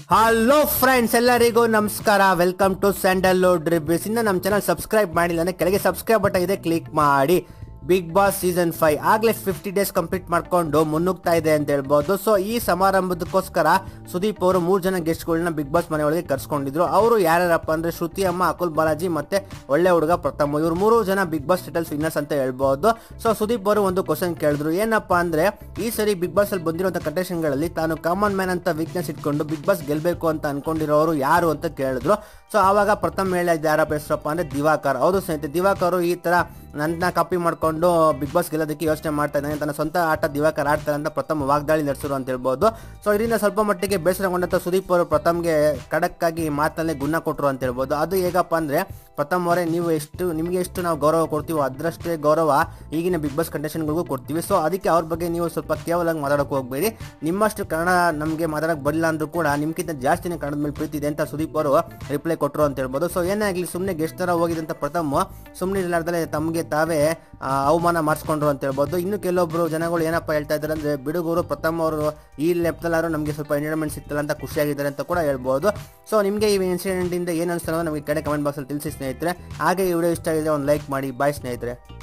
hello friends ಎಲ್ಲರಿಗೂ ನಮಸ್ಕಾರ welcome to Sandalwood reviews ಇನ್ನು ನಮ್ಮ ಚಾನಲ್ ಸಬ್ಸ್ಕ್ರೈಬ್ ಮಾಡಿಲ್ಲ ಅಂದ್ರೆ ಕೆಳಗೆ ಸಬ್ಸ್ಕ್ರೈಬ್ ಬಟನ್ ಇದೆ ಕ್ಲಿಕ್ ಮಾಡಿ ಬಿಗ್ ಬಾಸ್ ಸೀಸನ್ ಫೈವ್ ಆಗ್ಲೇ ಫಿಫ್ಟಿ ಡೇಸ್ ಕಂಪ್ಲೀಟ್ ಮಾಡ್ಕೊಂಡು ಮುನ್ನುಗ್ತಾ ಇದೆ ಅಂತ ಹೇಳ್ಬೋದು ಸೊ ಈ ಸಮಾರಂಭದಕ್ಕೋಸ್ಕರ ಸುದೀಪ್ ಅವರು ಮೂರು ಜನ ಗೆಸ್ಟ್ಗಳನ್ನ ಬಿಗ್ ಬಾಸ್ ಮನೆಯೊಳಗೆ ಕರ್ಸ್ಕೊಂಡಿದ್ರು ಅವರು ಯಾರ್ಯಾರಪ್ಪ ಅಂದ್ರೆ ಶ್ರುತಿ ಅಮ್ಮ ಅಕುಲ್ ಬಾಲಾಜಿ ಮತ್ತೆ ಒಳ್ಳೆ ಹುಡುಗ ಪ್ರಥಮ ಇವ್ರು ಮೂರು ಜನ ಬಿಗ್ ಬಾಸ್ ಟೈಟಲ್ಸ್ ವಿನ್ನರ್ಸ್ ಅಂತ ಹೇಳ್ಬೋದು ಸೊ ಸುದೀಪ್ ಅವರು ಒಂದು ಕ್ವಶನ್ ಕೇಳಿದ್ರು ಏನಪ್ಪ ಅಂದ್ರೆ ಈ ಸರಿ ಬಿಗ್ ಬಾಸ್ ಅಲ್ಲಿ ಬಂದಿರುವಂತ ಕಂಟೆಸ್ಟೆಂಟ್ಗಳಲ್ಲಿ ತಾನು ಕಾಮನ್ ಮ್ಯಾನ್ ಅಂತ ವೀಕ್ನೆಸ್ ಇಟ್ಕೊಂಡು ಬಿಗ್ ಬಾಸ್ ಗೆಲ್ಬೇಕು ಅಂತ ಅನ್ಕೊಂಡಿರೋರು ಯಾರು ಅಂತ ಕೇಳಿದ್ರು ಸೊ ಆವಾಗ ಪ್ರಥಮ ಹೇಳಿದ ಯಾರಪ್ಪ ಹೆಸರಪ್ಪ ಅಂದ್ರೆ ದಿವಾಕರ್ ಹೌದು ಸ್ನೇಹಿತರೆ ದಿವಾಕರ್ ಈ ತರ ನನ್ನ ಕಾಪಿ ಮಾಡ್ಕೊಂಡು ಬಿಗ್ ಬಾಸ್ ಗೆಲ್ಲೋದಕ್ಕೆ ಯೋಚನೆ ಮಾಡ್ತಾ ಇದ್ದಾನೆ ತನ್ನ ಸ್ವಂತ ಆಟ ದಿವಾಕರ್ ಆಡ್ತಾರೆ ಅಂತ ಪ್ರಥಮ ವಾಗ್ದಾಳಿ ನಡೆಸಿರು ಅಂತ ಹೇಳ್ಬೋದು ಸೊ ಇದರಿಂದ ಸ್ವಲ್ಪ ಮಟ್ಟಿಗೆ ಬೇಸರಗೊಂಡಂತ ಸುದೀಪ್ ಅವರು ಪ್ರಥಮ್ಗೆ ಖಡಕ್ ಆಗಿ ಮಾತಲ್ಲೇ ಗುಣ ಕೊಟ್ಟರು ಅಂತ ಹೇಳ್ಬೋದು ಅದು ಹೇಗಪ್ಪ ಅಂದ್ರೆ ಪ್ರಥಮ್ ಅವರೇ ನೀವು ಎಷ್ಟು ನಿಮಗೆ ಎಷ್ಟು ನಾವು ಗೌರವ ಕೊಡ್ತೀವೋ ಅದರಷ್ಟೇ ಗೌರವ ಈಗಿನ ಬಿಗ್ ಬಾಸ್ ಕಂಟೆಸ್ಟೆಂಟ್ಗಳಿಗೂ ಕೊಡ್ತೀವಿ ಸೊ ಅದಕ್ಕೆ ಅವ್ರ ಬಗ್ಗೆ ನೀವು ಸ್ವಲ್ಪ ಕೇವಲ ಮಾತಾಡೋಕೆ ಹೋಗ್ಬೇಡಿ ನಿಮ್ಮಷ್ಟು ಕನ್ನಡ ನಮಗೆ ಮಾತಾಡೋಕೆ ಬರಲಿಲ್ಲ ಅಂದ್ರೂ ಕೂಡ ನಿಮ್ಗಿಂತ ಜಾಸ್ತಿನೇ ಕನ್ನಡದ ಮೇಲೆ ಪ್ರೀತಿ ಇದೆ ಅಂತ ಸುದೀಪ್ ಅವರು ರಿಪ್ಲೈ ಕೊಟ್ಟರು ಅಂತ ಹೇಳ್ಬೋದು ಸೊ ಏನೇ ಆಗಲಿ ಸುಮ್ಮನೆ ಗೆಸ್ಟ್ ಥರ ಹೋಗಿದಂತ ಪ್ರಥಮ ಸುಮ್ಮನೆ ಇರಲಾರ್ದಲೆ ತಮಗೆ ತಾವೇ ಆ, ಅವಮಾನ ಮಾಡಿಸ್ಕೊಂಡ್ರು ಅಂತ ಹೇಳ್ಬೋದು ಇನ್ನು ಕೆಲವೊಬ್ರು ಜನಗಳು ಏನಪ್ಪ ಹೇಳ್ತಾ ಇದ್ದಾರೆ ಅಂದ್ರೆ ಬಿಡುಗರು ಪ್ರಥಮ ಅವರು ಈ ಲೆಪ್ತಲ್ಲಾರು ನಮಗೆ ಸ್ವಲ್ಪ ಎಂಟರ್ಟೈನ್ಮೆಂಟ್ ಸಿಗ್ತಲ್ಲ ಅಂತ ಖುಷಿಯಾಗಿದ್ದಾರೆ ಅಂತ ಕೂಡ ಹೇಳ್ಬೋದು ಸೊ ನಿಮಗೆ ಈ ಇನ್ಸಿಡೆಂಟ್ ಇಂದ ಏನು ಅನಿಸ್ತಾರೋ ನಮಗೆ ಕಡೆ ಕಮೆಂಟ್ ಬಾಕ್ಸಲ್ಲಿ ತಿಳಿಸಿ ಸ್ನೇಹಿತರೆ ಹಾಗೆ ಈ ವಿಡಿಯೋ ಇಷ್ಟ ಆಗಿದೆ ಒಂದು ಲೈಕ್ ಮಾಡಿ ಬಾಯ್ ಸ್ನೇಹಿತರೆ